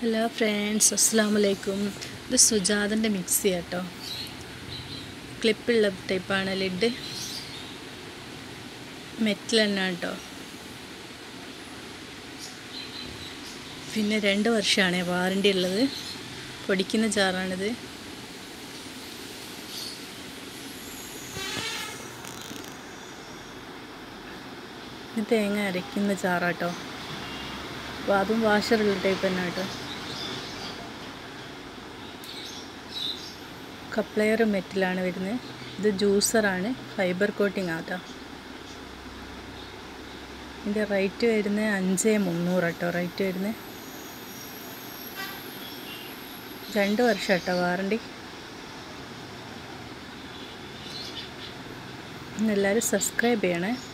hello friends അസ്സാം വലൈക്കും ഇത് സുജാതൻ്റെ മിക്സി കേട്ടോ ക്ലിപ്പുള്ള ടൈപ്പാണ് ലിഡ് മെറ്റൽ തന്നെ കേട്ടോ പിന്നെ രണ്ട് വർഷമാണ് വാറണ്ടി ഉള്ളത് പൊടിക്കുന്ന ജാറാണിത് ഇത് തേങ്ങ അരയ്ക്കുന്ന ജാറാട്ടോ അപ്പോൾ അതും വാഷറുള്ള ടൈപ്പ് തന്നെ കേട്ടോ കപ്ലെയർ മെറ്റലാണ് വരുന്നത് ഇത് ജ്യൂസറാണ് ഫൈബർ കോട്ടിംഗ് ആട്ടോ ഇതിൻ്റെ റേറ്റ് വരുന്നത് അഞ്ച് മുന്നൂറ് കേട്ടോ റേറ്റ് വരുന്നത് രണ്ട് വർഷം കേട്ടോ വാറണ്ടി എല്ലാവരും സബ്സ്ക്രൈബ് ചെയ്യണേ